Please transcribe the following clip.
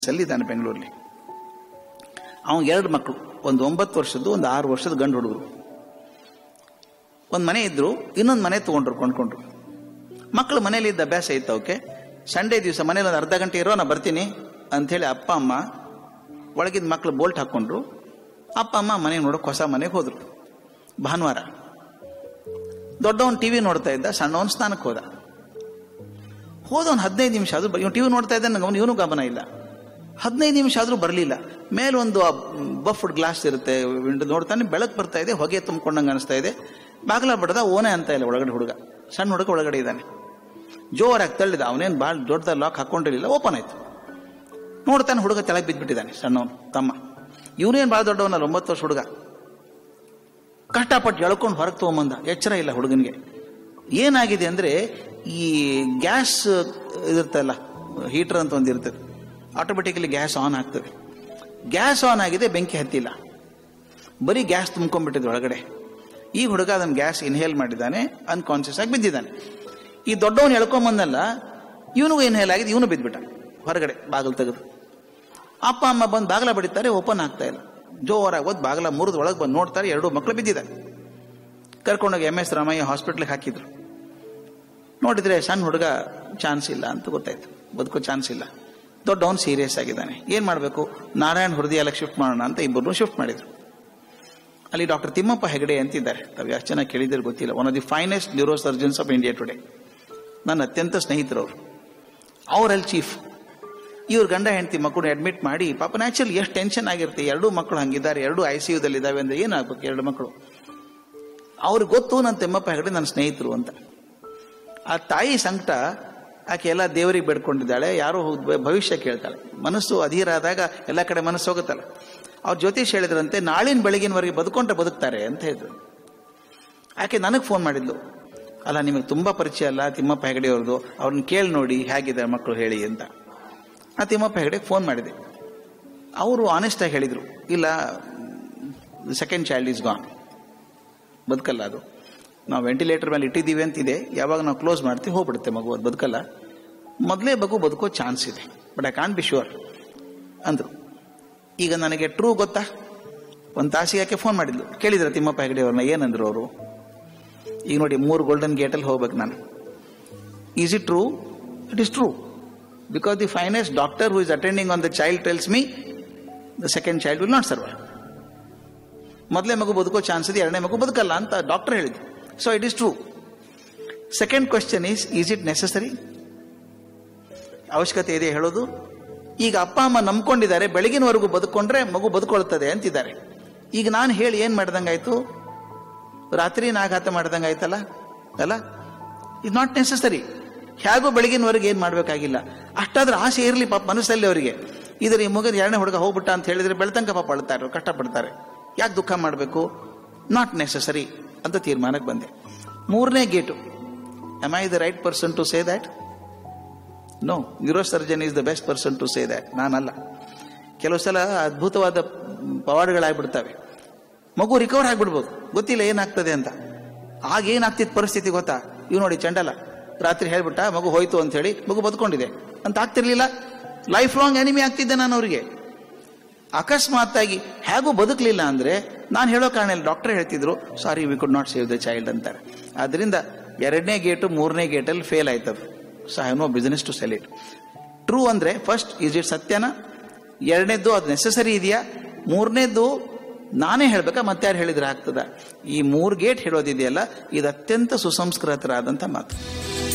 ಸಲ್ಲಿದ್ದಾನೆ ಬೆಂಗಳೂರಲ್ಲಿ ಅವನ್ ಎರಡು ಮಕ್ಕಳು ಒಂದು ಒಂಬತ್ತು ವರ್ಷದ್ದು ಒಂದು ಆರು ವರ್ಷದ ಗಂಡು ಹುಡುಗರು ಒಂದು ಮನೆ ಇದ್ರು ಇನ್ನೊಂದು ಮನೆ ತಗೊಂಡ್ರು ಕೊಂಡ್ಕೊಂಡ್ರು ಮಕ್ಕಳು ಮನೇಲಿ ಇದ್ದ ಅಭ್ಯಾಸ ಇತ್ತು ಅವಕ್ಕೆ ಸಂಡೇ ದಿವಸ ಮನೇಲಿ ಒಂದು ಅರ್ಧ ಗಂಟೆ ಇರೋ ನಾ ಬರ್ತೀನಿ ಅಂಥೇಳಿ ಅಪ್ಪ ಅಮ್ಮ ಒಳಗಿದ ಮಕ್ಕಳು ಬೋಲ್ಟ್ ಹಾಕ್ಕೊಂಡ್ರು ಅಪ್ಪ ಅಮ್ಮ ಮನೆ ನೋಡೋಕೆ ಹೊಸ ಮನೆಗೆ ಹೋದ್ರು ಭಾನುವಾರ ದೊಡ್ಡವನ್ ಟಿವಿ ನೋಡ್ತಾ ಇದ್ದ ಸಣ್ಣವನ್ ಸ್ನಾನಕ್ಕೆ ಹೋದ ಹೋದವನ್ ಹದಿನೈದು ನಿಮಿಷ ಆದ್ರೂ ಇವ್ ಟಿವಿ ನೋಡ್ತಾ ಇದ್ದ ನಂಗೆ ಅವನು ಇವನು ಗಮನ ಇಲ್ಲ ಹದಿನೈದು ನಿಮಿಷ ಆದ್ರೂ ಬರಲಿಲ್ಲ ಮೇಲೊಂದು ಬಫ್ಡ್ ಗ್ಲಾಸ್ ಇರುತ್ತೆ ವಿಂಡೋ ನೋಡ್ತಾನೆ ಬೆಳಕು ಬರ್ತಾ ಇದೆ ಹೊಗೆ ತುಂಬಿಕೊಂಡಂಗೆ ಅನಿಸ್ತಾ ಇದೆ ಬಾಗಿಲ ಬಡ್ದ ಓನೆ ಅಂತ ಇಲ್ಲ ಒಳಗಡೆ ಹುಡುಗ ಸಣ್ಣ ಹುಡುಗ ಒಳಗಡೆ ಇದ್ದಾನೆ ಜೋರಾಗಿ ತಳ್ಳಿದ ಅವನೇನು ಭಾಳ ದೊಡ್ಡದ ಲಾಕ್ ಹಾಕೊಂಡಿರಲಿಲ್ಲ ಓಪನ್ ಆಯ್ತು ನೋಡ್ತಾನೆ ಹುಡುಗ ತೆಳಗೆ ಬಿದ್ದುಬಿಟ್ಟಿದ್ದಾನೆ ಸಣ್ಣವನು ತಮ್ಮ ಇವನೇನು ಭಾಳ ದೊಡ್ಡವನಲ್ಲ ಒಂಬತ್ತು ವರ್ಷ ಹುಡುಗ ಕಷ್ಟಪಟ್ಟು ಎಳ್ಕೊಂಡು ಹೊರಗೆ ತೊಗೊಂಬಂದ ಎಚ್ಚರ ಇಲ್ಲ ಹುಡುಗನಿಗೆ ಏನಾಗಿದೆ ಅಂದ್ರೆ ಈ ಗ್ಯಾಸ್ ಇರುತ್ತಲ್ಲ ಹೀಟರ್ ಅಂತ ಒಂದು ಇರ್ತದೆ ಆಟೋಮೆಟಿಕಲಿ ಗ್ಯಾಸ್ ಆನ್ ಆಗ್ತದೆ ಗ್ಯಾಸ್ ಆನ್ ಆಗಿದೆ ಬೆಂಕಿ ಹತ್ತಿಲ್ಲ ಬರೀ ಗ್ಯಾಸ್ ತುಂಬ್ಕೊಂಡ್ಬಿಟ್ಟಿದೆ ಒಳಗಡೆ ಈ ಹುಡುಗ ಅದನ್ನು ಗ್ಯಾಸ್ ಇನ್ಹೇಲ್ ಮಾಡಿದ್ದಾನೆ ಅನ್ಕಾನ್ಸಿಯಸ್ ಆಗಿ ಬಿದ್ದಿದ್ದಾನೆ ಈ ದೊಡ್ಡವನು ಎಳ್ಕೊಂಬಂದಲ್ಲ ಇವನಿಗೂ ಇನ್ಹೇಲ್ ಆಗಿದೆ ಇವನು ಬಿದ್ದುಬಿಟ್ಟ ಹೊರಗಡೆ ಬಾಗಿಲು ತೆಗೆದು ಅಪ್ಪ ಅಮ್ಮ ಬಂದು ಬಾಗಿಲ ಬಡಿತಾರೆ ಓಪನ್ ಆಗ್ತಾ ಇಲ್ಲ ಜೋರಾಗಿ ಓದ್ ಬಾಗಿಲ ಮುರಿದು ಒಳಗೆ ಬಂದು ನೋಡ್ತಾರೆ ಎರಡು ಮಕ್ಕಳು ಬಿದ್ದಿದ್ದಾರೆ ಕರ್ಕೊಂಡೋಗಿ ಎಮ್ ಎಸ್ ರಾಮಯ್ಯ ಹಾಸ್ಪಿಟ್ಲಿಗೆ ಹಾಕಿದ್ರು ನೋಡಿದ್ರೆ ಸಣ್ಣ ಹುಡುಗ ಚಾನ್ಸ್ ಇಲ್ಲ ಅಂತ ಗೊತ್ತಾಯ್ತು ಬದುಕೋ ಚಾನ್ಸ್ ಇಲ್ಲ ದೊಡ್ಡವನು ಸೀರಿಯಸ್ ಆಗಿದ್ದಾನೆ ಏನ್ ಮಾಡಬೇಕು ನಾರಾಯಣ್ ಹೃದಯಕ್ಕೆ ಶಿಫ್ಟ್ ಮಾಡೋಣ ಅಂತ ಇಬ್ಬರು ಶಿಫ್ಟ್ ಮಾಡಿದ್ರು ಅಲ್ಲಿ ಡಾಕ್ಟರ್ ತಿಮ್ಮಪ್ಪ ಹೆಗಡೆ ಅಂತಿದ್ದಾರೆ ತಾವು ಎಷ್ಟು ಜನ ಕೇಳಿದ್ರೆ ಗೊತ್ತಿಲ್ಲ one of the finest neurosurgeons of India today ನನ್ನ ಅತ್ಯಂತ ಸ್ನೇಹಿತರವರು ಅವರಲ್ಲಿ ಚೀಫ್ ಇವ್ರ ಗಂಡ ಹೆಂಡತಿ ಮಕ್ಕಳು ಅಡ್ಮಿಟ್ ಮಾಡಿ ಪಾಪ ನ್ಯಾಚುರಲ್ ಎಷ್ಟು ಟೆನ್ಷನ್ ಆಗಿರುತ್ತೆ ಎರಡೂ ಮಕ್ಕಳು ಹಂಗಿದ್ದಾರೆ ಎರಡು ಐ ಸಿ ಯುದಲ್ಲಿದ್ದಾವೆ ಅಂದ್ರೆ ಏನಾಗ್ಬೇಕು ಎರಡು ಮಕ್ಕಳು ಅವ್ರಿಗೆ ಗೊತ್ತು ನನ್ನ ತಿಮ್ಮಪ್ಪ ಹೆಗಡೆ ನನ್ನ ಸ್ನೇಹಿತರು ಅಂತ ಆ ತಾಯಿ ಸಂಕಟ ಆಕೆ ಎಲ್ಲ ದೇವರಿಗೆ ಬೇಡ್ಕೊಂಡಿದ್ದಾಳೆ ಯಾರೋ ಹೋಗ್- ಭವಿಷ್ಯ ಕೇಳ್ತಾಳೆ ಮನಸ್ಸು ಅಧೀರ ಆದಾಗ ಎಲ್ಲ ಕಡೆ ಮನಸ್ಸು ಹೋಗುತ್ತಲ್ಲ ಅವ್ರ ಜ್ಯೋತಿಷ್ ಹೇಳಿದ್ರಂತೆ ನಾಳಿನ ಬೆಳಗಿನವರೆಗೆ ಬದುಕೊಂಡ್ರೆ ಬದುಕ್ತಾರೆ ಅಂತ ಹೇಳಿದ್ರು ಆಕೆ ನನಗೆ ಫೋನ್ ಮಾಡಿದ್ಲು ಅಲ್ಲ ನಿಮಗೆ ತುಂಬಾ ಪರಿಚಯ ಅಲ್ಲ ತಿಮ್ಮಪ್ಪ ಹೆಗಡೆ ಅವ್ರದ್ದು ಅವ್ರನ್ನ ಕೇಳಿ ನೋಡಿ ಹೇಗಿದೆ ಮಕ್ಕಳು ಹೇಳಿ ಅಂತ ಆ ತಿಮ್ಮಪ್ಪ ಹೆಗಡೆಗೆ ಫೋನ್ ಮಾಡಿದೆ ಅವರು ಆನೆಸ್ಟ್ ಆಗಿ ಹೇಳಿದ್ರು ಇಲ್ಲ ಸೆಕೆಂಡ್ ಚೈಲ್ಡ್ ಈಸ್ ಗಾನ್ ಬದುಕಲ್ಲ ಅದು ನಾವು ವೆಂಟಿಲೇಟರ್ ಮೇಲೆ ಇಟ್ಟಿದ್ದೀವಿ ಅಂತಿದೆ ಯಾವಾಗ ನಾವು ಕ್ಲೋಸ್ ಮಾಡ್ತೀವಿ ಹೋಗ್ಬಿಡುತ್ತೆ ಮಗು ಅದು ಬದುಕಲ್ಲ ಮೊದಲೇ ಮಗು ಬದುಕೋ ಚಾನ್ಸ್ ಇದೆ but I can't be sure ಅಂದ್ರು ಈಗ ನನಗೆ ಟ್ರೂ ಗೊತ್ತಾ ಒಂದು ತಾಸಿಗೆ ಯಾಕೆ ಫೋನ್ ಮಾಡಿದ್ಲು ಕೇಳಿದ್ರ ತಿಮ್ಮಪ್ಪ ಹೆಗಡೆ ಅವ್ರನ್ನ ಏನಂದ್ರು ಅವರು ಈಗ ನೋಡಿ ಮೂರು ಗೋಲ್ಡನ್ ಗೇಟಲ್ಲಿ ಹೋಗ್ಬೇಕು ನಾನು is it true it is true because the finest doctor who is attending on the child tells me the second child will not survive ಮೊದಲೇ ಮಗು ಬದುಕೋ ಚಾನ್ಸ್ ಇದೆ ಎರಡನೇ ಮಗು ಬದುಕಲ್ಲ ಅಂತ ಡಾಕ್ಟರ್ ಹೇಳಿದ್ರು so it is true second question is is it necessary ಅವಶ್ಯಕತೆ ಇದೆ ಹೇಳೋದು ಈಗ ಅಪ್ಪ ಅಮ್ಮ ನಂಬ್ಕೊಂಡಿದ್ದಾರೆ ಬೆಳಗಿನವರೆಗೂ ಬದುಕೊಂಡ್ರೆ ಮಗು ಬದುಕೊಳ್ತದೆ ಅಂತಿದ್ದಾರೆ ಈಗ ನಾನು ಹೇಳಿ ಏನ್ ಮಾಡ್ದಂಗಾಯ್ತು ರಾತ್ರಿ ನಾಘಾತ ಮಾಡ್ದಂಗಾಯ್ತಲ್ಲ ಅಲ್ಲ ಇಸ್ ನಾಟ್ ನೆಸಸರಿ ಹೇಗೂ ಬೆಳಗಿನವರೆಗೆ ಏನ್ ಮಾಡ್ಬೇಕಾಗಿಲ್ಲ ಅಷ್ಟಾದ್ರೆ ಆಸೆ ಇರಲಿ ಪಾಪ ಮನಸ್ಸಲ್ಲಿ ಅವರಿಗೆ ಇದ್ರ ಈ ಮಗನ ಎರಡನೇ ಹುಡುಗ ಹೋಗ್ಬಿಟ್ಟ ಅಂತ ಹೇಳಿದ್ರೆ ಬೆಳ್ತಂಕ ಪಾಪ ಅಳ್ತಾರೆ ಕಷ್ಟಪಡ್ತಾರೆ ಯಾಕೆ ದುಃಖ ಮಾಡಬೇಕು ನಾಟ್ ನೆಸಸರಿ ಅಂತ ತೀರ್ಮಾನಕ್ಕೆ ಬಂದೆ ಮೂರನೇ gate am I the right person to say that no neurosurgeon is the best person to say that ನಾನಲ್ಲ ಕೆಲವು ಸಲ ಅದ್ಭುತವಾದ ಪವಾಡಗಳಾಗ್ಬಿಡ್ತವೆ ಮಗು ರಿಕವರ್ ಆಗ್ಬಿಡ್ಬೋದು ಗೊತ್ತಿಲ್ಲ ಏನಾಗ್ತದೆ ಅಂತ ಆಗ ಏನಾಗ್ತಿತ್ತು ಪರಿಸ್ಥಿತಿ ಗೊತ್ತಾ ಇವ್ ನೋಡಿ ಚಂಡಲ ರಾತ್ರಿ ಹೇಳ್ಬಿಟ್ಟ ಮಗು ಹೋಯ್ತು ಅಂತ ಹೇಳಿ ಮಗು ಬದುಕೊಂಡಿದೆ ಅಂತ ಆಗ್ತಿರ್ಲಿಲ್ಲ ಲೈಫ್ ಲಾಂಗ್ ಎನಿಮಿ ಆಗ್ತಿದ್ದೆ ನಾನು ಅವರಿಗೆ ಅಕಸ್ಮಾತ್ತಾಗಿ ಹೇಗೂ ಬದುಕಲಿಲ್ಲ ಅಂದ್ರೆ ನಾನು ಹೇಳೋ ಕಾರಣ ಇಲ್ಲ ಡಾಕ್ಟರ್ ಹೇಳ್ತಿದ್ರು sorry we could not save the child ಅಂತಾರೆ ಆದ್ರಿಂದ ಎರಡನೇ ಗೇಟು ಮೂರನೇ ಗೇಟಲ್ಲಿ ಫೇಲ್ ಆಯ್ತದು so I no business to sell it true ಅಂದ್ರೆ ಫಸ್ಟ್ ಇಸ್ ಇಟ್ ಸತ್ಯನ ಎರಡನೇದ್ದು ಅದು ನೆಸಸರಿ ಇದೆಯಾ ಮೂರನೇದ್ದು ನಾನೇ ಹೇಳ್ಬೇಕಾ ಮತ್ತೆ ಯಾರು ಹೇಳಿದ್ರೆ ಆಗ್ತದ ಈ ಮೂರು ಗೇಟ್ ಹೇಳೋದಿದೆಯಲ್ಲ ಇದು ಅತ್ಯಂತ ಸುಸಂಸ್ಕೃತರಾದಂಥ ಮಾತು